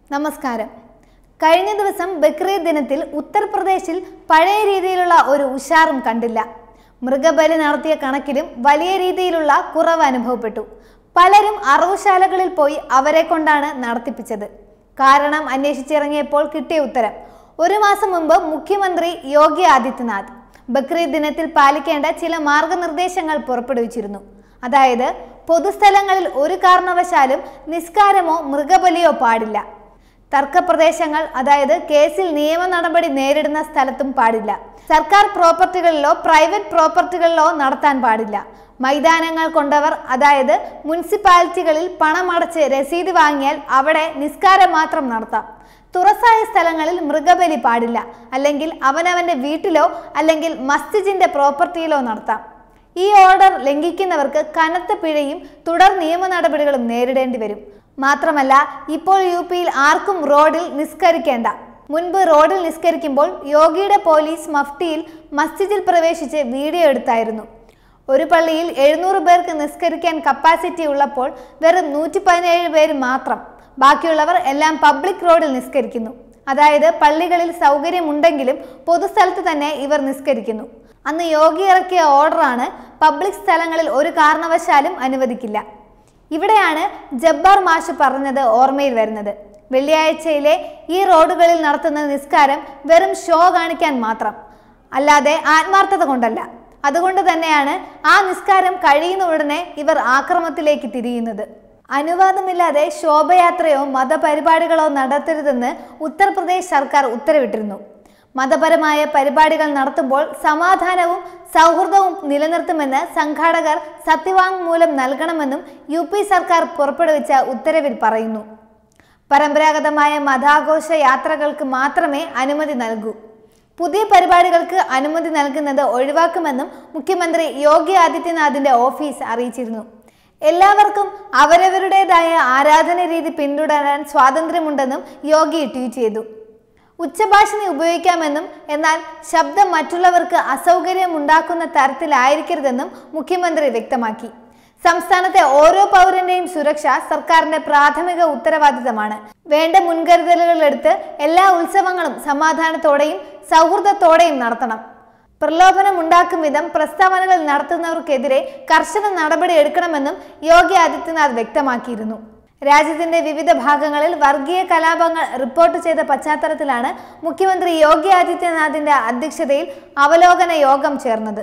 നമസ്കാരം കഴിഞ്ഞ ദിവസം ബക്രീദ് ദിനത്തിൽ ഉത്തർപ്രദേശിൽ പഴയ രീതിയിലുള്ള ഒരു ഉഷാറും കണ്ടില്ല മൃഗബലി നടത്തിയ കണക്കിലും വലിയ രീതിയിലുള്ള കുറവ് അനുഭവപ്പെട്ടു പലരും അറവുശാലകളിൽ പോയി അവരെ കൊണ്ടാണ് നടത്തിപ്പിച്ചത് കാരണം അന്വേഷിച്ചിറങ്ങിയപ്പോൾ കിട്ടിയ ഉത്തരം ഒരു മാസം മുമ്പ് മുഖ്യമന്ത്രി യോഗി ആദിത്യനാഥ് ബക്രീദ് ദിനത്തിൽ പാലിക്കേണ്ട ചില മാർഗനിർദ്ദേശങ്ങൾ പുറപ്പെടുവിച്ചിരുന്നു അതായത് പൊതുസ്ഥലങ്ങളിൽ ഒരു കാരണവശാലും നിസ്കാരമോ മൃഗബലിയോ പാടില്ല തർക്കപ്രദേശങ്ങൾ അതായത് കേസിൽ നിയമ നടപടി നേരിടുന്ന സ്ഥലത്തും പാടില്ല സർക്കാർ പ്രോപ്പർട്ടികളിലോ പ്രൈവറ്റ് പ്രോപ്പർട്ടികളിലോ നടത്താൻ പാടില്ല മൈതാനങ്ങൾ കൊണ്ടവർ അതായത് മുനിസിപ്പാലിറ്റികളിൽ പണമടച്ച് രസീത് വാങ്ങിയാൽ അവിടെ നിസ്കാരം മാത്രം നടത്താം തുറസായ സ്ഥലങ്ങളിൽ മൃഗബലി പാടില്ല അല്ലെങ്കിൽ അവനവന്റെ വീട്ടിലോ അല്ലെങ്കിൽ മസ്ജിദിന്റെ പ്രോപ്പർട്ടിയിലോ നടത്താം ഈ ഓർഡർ ലംഘിക്കുന്നവർക്ക് കനത്ത പിഴയും തുടർ നിയമ നടപടികളും നേരിടേണ്ടി വരും മാത്രമല്ല ഇപ്പോൾ യു പിയിൽ ആർക്കും റോഡിൽ നിസ്കരിക്കേണ്ട മുൻപ് റോഡിൽ നിസ്കരിക്കുമ്പോൾ യോഗിയുടെ പോലീസ് മഫ്തിയിൽ മസ്ജിദിൽ പ്രവേശിച്ച് വീഡിയോ എടുത്തായിരുന്നു ഒരു പള്ളിയിൽ എഴുന്നൂറ് പേർക്ക് നിസ്കരിക്കാൻ കപ്പാസിറ്റി ഉള്ളപ്പോൾ വെറും നൂറ്റി പതിനേഴ് പേര് മാത്രം ബാക്കിയുള്ളവർ എല്ലാം പബ്ലിക് റോഡിൽ നിസ്കരിക്കുന്നു അതായത് പള്ളികളിൽ സൗകര്യമുണ്ടെങ്കിലും പൊതുസ്ഥലത്ത് തന്നെ ഇവർ നിസ്കരിക്കുന്നു അന്ന് യോഗി ഇറക്കിയ ഓർഡറാണ് പബ്ലിക് സ്ഥലങ്ങളിൽ ഒരു കാരണവശാലും അനുവദിക്കില്ല ഇവിടെയാണ് ജബ്ബാർ മാഷ് പറഞ്ഞത് ഓർമ്മയിൽ വരുന്നത് വെള്ളിയാഴ്ചയിലെ ഈ റോഡുകളിൽ നടത്തുന്ന നിസ്കാരം വെറും ഷോ കാണിക്കാൻ മാത്രം അല്ലാതെ ആത്മാർത്ഥത കൊണ്ടല്ല അതുകൊണ്ട് തന്നെയാണ് ആ നിസ്കാരം കഴിയുന്ന ഉടനെ ഇവർ ആക്രമത്തിലേക്ക് തിരിയുന്നത് അനുവാദമില്ലാതെ ശോഭയാത്രയോ മതപരിപാടികളോ നടത്തരുതെന്ന് ഉത്തർപ്രദേശ് സർക്കാർ ഉത്തരവിട്ടിരുന്നു മതപരമായ പരിപാടികൾ നടത്തുമ്പോൾ സമാധാനവും സൗഹൃദവും നിലനിർത്തുമെന്ന് സംഘാടകർ സത്യവാങ്മൂലം നൽകണമെന്നും യു പി സർക്കാർ പുറപ്പെടുവിച്ച ഉത്തരവിൽ പറയുന്നു പരമ്പരാഗതമായ മതാഘോഷ യാത്രകൾക്ക് മാത്രമേ അനുമതി നൽകൂ പുതിയ പരിപാടികൾക്ക് അനുമതി നൽകുന്നത് ഒഴിവാക്കുമെന്നും മുഖ്യമന്ത്രി യോഗി ആദിത്യനാഥിന്റെ ഓഫീസ് അറിയിച്ചിരുന്നു എല്ലാവർക്കും അവരവരുടേതായ ആരാധന രീതി പിന്തുടരാൻ സ്വാതന്ത്ര്യമുണ്ടെന്നും യോഗി ട്വീറ്റ് ചെയ്തു ഉച്ചഭാഷണി ഉപയോഗിക്കാമെന്നും എന്നാൽ ശബ്ദം മറ്റുള്ളവർക്ക് അസൗകര്യം ഉണ്ടാക്കുന്ന തരത്തിലായിരിക്കരുതെന്നും മുഖ്യമന്ത്രി വ്യക്തമാക്കി സംസ്ഥാനത്തെ ഓരോ പൗരന്റെയും സുരക്ഷ സർക്കാരിന്റെ പ്രാഥമിക ഉത്തരവാദിത്തമാണ് വേണ്ട മുൻകരുതലുകൾ എടുത്ത് എല്ലാ ഉത്സവങ്ങളും സമാധാനത്തോടെയും സൗഹൃദത്തോടെയും നടത്തണം പ്രലോഭനം ഉണ്ടാക്കും വിധം പ്രസ്താവനകൾ നടത്തുന്നവർക്കെതിരെ കർശന നടപടി എടുക്കണമെന്നും യോഗി ആദിത്യനാഥ് വ്യക്തമാക്കിയിരുന്നു രാജ്യത്തിന്റെ വിവിധ ഭാഗങ്ങളിൽ വർഗീയ കലാപങ്ങൾ റിപ്പോർട്ട് ചെയ്ത പശ്ചാത്തലത്തിലാണ് മുഖ്യമന്ത്രി യോഗി ആദിത്യനാഥിന്റെ അധ്യക്ഷതയിൽ അവലോകന യോഗം ചേർന്നത്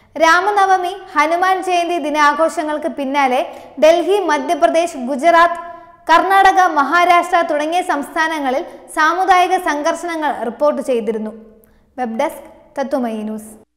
രാമനവമി ഹനുമാൻ ജയന്തി ദിനാഘോഷങ്ങൾക്ക് പിന്നാലെ ഡൽഹി മധ്യപ്രദേശ് ഗുജറാത്ത് കർണാടക മഹാരാഷ്ട്ര തുടങ്ങിയ സംസ്ഥാനങ്ങളിൽ സാമുദായിക സംഘർഷണങ്ങൾ റിപ്പോർട്ട് ചെയ്തിരുന്നു വെബ് ഡെസ്ക് തത്തുമയി ന്യൂസ്